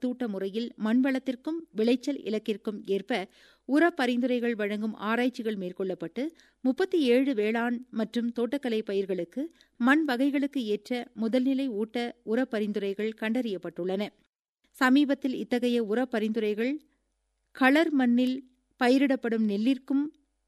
வித்தூட்ட முறையில் மண்வளத்திற்கும் விளைச்சல் இலக்கிற்கும் ஏற்ப உர பரிந்துரைகள் வழங்கும் ஆராய்ச்சிகள் மேற்கொள்ளப்பட்டு முப்பத்தி ஏழு வேளாண் மற்றும் தோட்டக்கலை பயிர்களுக்கு மண் வகைகளுக்கு ஏற்ற முதல்நிலை ஊட்ட உர பரிந்துரைகள் கண்டறியப்பட்டுள்ளன சமீபத்தில் இத்தகைய உர பரிந்துரைகள் களர் மண்ணில் பயிரிடப்படும் நெல்லிற்கும்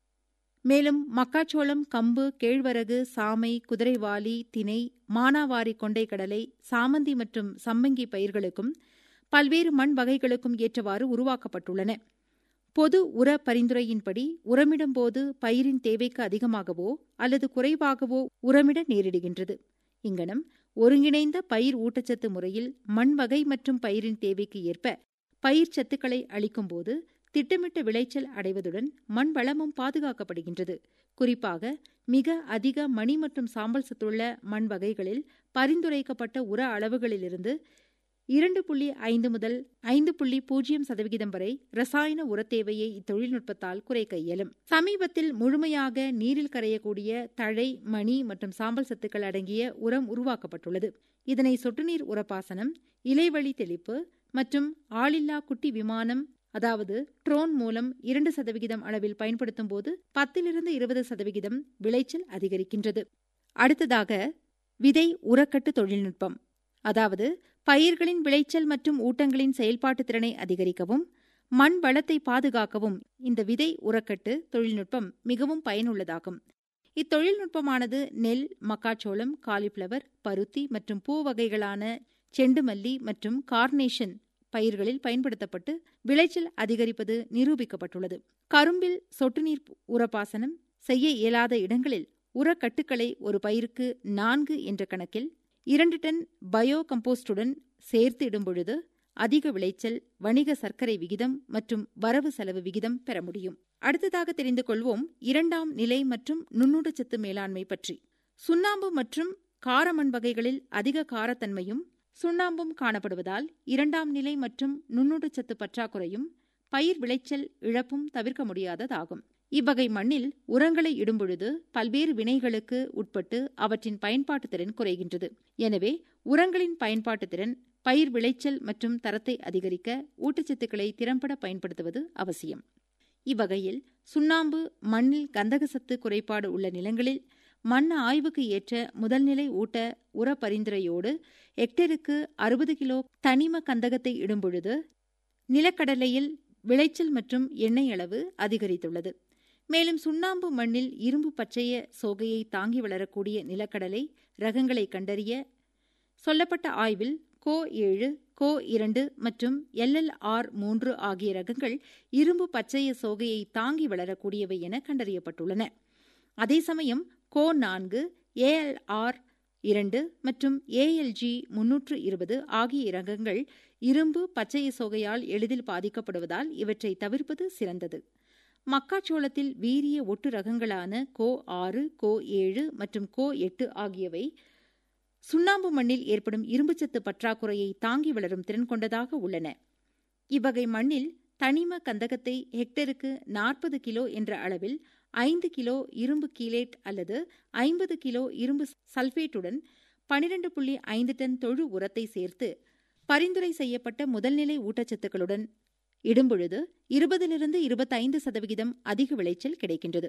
மேலும் மக்காச்சோளம் கம்பு கேழ்வரகு சாமை குதிரைவாலி தினை மானாவாரி கொண்டைக்கடலை சாமந்தி மற்றும் சம்மங்கி பயிர்களுக்கும் பல்வேறு மண் வகைகளுக்கும் ஏற்றவாறு உருவாக்கப்பட்டுள்ளன பொது உர பரிந்துரையின்படி உரமிடும்போது பயிரின் தேவைக்கு அதிகமாகவோ அல்லது குறைவாகவோ உரமிட நேரிடுகின்றது இங்கனம் ஒருங்கிணைந்த பயிர் ஊட்டச்சத்து முறையில் மண் வகை மற்றும் பயிரின் தேவைக்கு ஏற்ப பயிர் சத்துக்களை அளிக்கும்போது திட்டமிட்ட விளைச்சல் அடைவதுடன் மண் வளமும் பாதுகாக்கப்படுகின்றது குறிப்பாக மிக அதிக மணி மற்றும் சாம்பல் சத்துள்ள மண் வகைகளில் பரிந்துரைக்கப்பட்ட உர அளவுகளிலிருந்து இரண்டு புள்ளி ஐந்து முதல் ஐந்து புள்ளி பூஜ்ஜியம் சதவிகிதம் வரை ரசாயன உரத் தேவையை இத்தொழில்நுட்பத்தால் குறைக்க இயலும் சமீபத்தில் முழுமையாக நீரில் கரையக்கூடிய தழை மணி மற்றும் சாம்பல் சத்துக்கள் அடங்கிய உரம் உருவாக்கப்பட்டுள்ளது இதனை சொட்டுநீர் உரப்பாசனம் இலைவழி தெளிப்பு மற்றும் ஆளில்லா குட்டி விமானம் அதாவது ட்ரோன் மூலம் இரண்டு சதவிகிதம் அளவில் பயன்படுத்தும் போது பத்திலிருந்து இருபது சதவிகிதம் விளைச்சல் அதிகரிக்கின்றது அடுத்ததாக விதை உரக்கட்டு தொழில்நுட்பம் அதாவது பயிர்களின் விளைச்சல் மற்றும் ஊட்டங்களின் செயல்பாட்டு திறனை அதிகரிக்கவும் மண் வளத்தை பாதுகாக்கவும் இந்த விதை உரக்கட்டு தொழில்நுட்பம் மிகவும் பயனுள்ளதாகும் இத்தொழில்நுட்பமானது நெல் மக்காச்சோளம் காலிஃப்ளவர் பருத்தி மற்றும் பூ வகைகளான செண்டுமல்லி மற்றும் கார்னேஷன் பயிர்களில் பயன்படுத்தப்பட்டு விளைச்சல் அதிகரிப்பது நிரூபிக்கப்பட்டுள்ளது கரும்பில் சொட்டுநீர் உரப்பாசனம் செய்ய இயலாத இடங்களில் உரக்கட்டுக்களை ஒரு பயிருக்கு நான்கு என்ற கணக்கில் இரண்டு டன் பயோ கம்போஸ்டுடன் சேர்த்து இடும்பொழுது அதிக விளைச்சல் வணிக சர்க்கரை விகிதம் மற்றும் வரவு செலவு விகிதம் பெற முடியும் அடுத்ததாக தெரிந்து கொள்வோம் இரண்டாம் நிலை மற்றும் நுண்ணுடச்சத்து மேலாண்மை பற்றி சுண்ணாம்பு மற்றும் காரமண் வகைகளில் அதிக காரத்தன்மையும் சுண்ணாம்பும் காணப்படுவதால் இரண்டாம் நிலை மற்றும் நுண்ணுடச்சத்து பற்றாக்குறையும் பயிர் விளைச்சல் இழப்பும் தவிர்க்க முடியாததாகும் இவ்வகை மண்ணில் உரங்களை இடும்பொழுது பல்வேறு வினைகளுக்கு உட்பட்டு அவற்றின் பயன்பாட்டு திறன் குறைகின்றது எனவே உரங்களின் பயன்பாட்டு திறன் பயிர் விளைச்சல் மற்றும் தரத்தை அதிகரிக்க ஊட்டச்சத்துக்களை திறம்பட பயன்படுத்துவது அவசியம் இவ்வகையில் சுண்ணாம்பு மண்ணில் கந்தகசத்து குறைபாடு உள்ள நிலங்களில் மண் ஆய்வுக்கு ஏற்ற முதல்நிலை ஊட்ட உர பரிந்துரையோடு ஹெக்டருக்கு அறுபது கிலோ தனிம கந்தகத்தை இடும்பொழுது நிலக்கடலையில் விளைச்சல் மற்றும் எண்ணெய் அளவு அதிகரித்துள்ளது மேலும் சுண்ணாம்பு மண்ணில் இரும்பு பச்சைய சோகையை தாங்கி வளரக்கூடிய நிலக்கடலை ரகங்களை கண்டறிய சொல்லப்பட்ட ஆய்வில் கோ ஏழு கோ இரண்டு மற்றும் எல்எல்ஆர் மூன்று ஆகிய ரகங்கள் இரும்பு பச்சைய சோகையை தாங்கி வளரக்கூடியவை என கண்டறியப்பட்டுள்ளன அதே சமயம் கோ நான்கு ஏஎல்ஆர் இரண்டு மற்றும் ஏஎல்ஜி முன்னூற்று இருபது ஆகிய ரகங்கள் இரும்பு பச்சைய சோகையால் எளிதில் பாதிக்கப்படுவதால் இவற்றை தவிர்ப்பது சிறந்தது மக்காச்சோளத்தில் வீரிய ஒட்டு ரகங்களான கோ ஆறு கோ ஏழு மற்றும் கோ எட்டு ஆகியவை சுண்ணாம்பு மண்ணில் ஏற்படும் இரும்புச்சத்து பற்றாக்குறையை தாங்கி வளரும் திறன் கொண்டதாக உள்ளன இவ்வகை மண்ணில் தனிம கந்தகத்தை ஹெக்டருக்கு நாற்பது கிலோ என்ற அளவில் ஐந்து கிலோ இரும்பு கீலேட் அல்லது ஐம்பது கிலோ இரும்பு சல்பேட்டுடன் பனிரெண்டு புள்ளி ஐந்து டன் தொழு உரத்தை சேர்த்து பரிந்துரை செய்யப்பட்ட முதல்நிலை ஊட்டச்சத்துக்களுடன் இடும்பொழுது இருபதிலிருந்து இருபத்தைந்து சதவிகிதம் அதிக விளைச்சல் கிடைக்கின்றது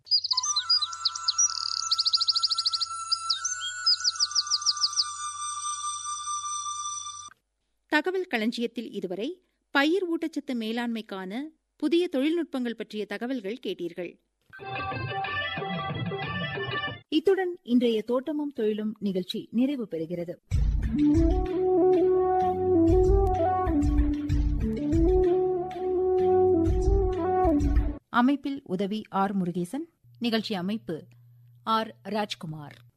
தகவல் களஞ்சியத்தில் இதுவரை பயிர் ஊட்டச்சத்து மேலாண்மைக்கான புதிய தொழில்நுட்பங்கள் பற்றிய தகவல்கள் கேட்டீர்கள் இத்துடன் இன்றைய தோட்டமும் தொழிலும் நிகழ்ச்சி நிறைவு பெறுகிறது அமைப்பில் உதவி ஆர் முருகேசன் நிகழ்ச்சி அமைப்பு ஆர் ராஜ்குமார்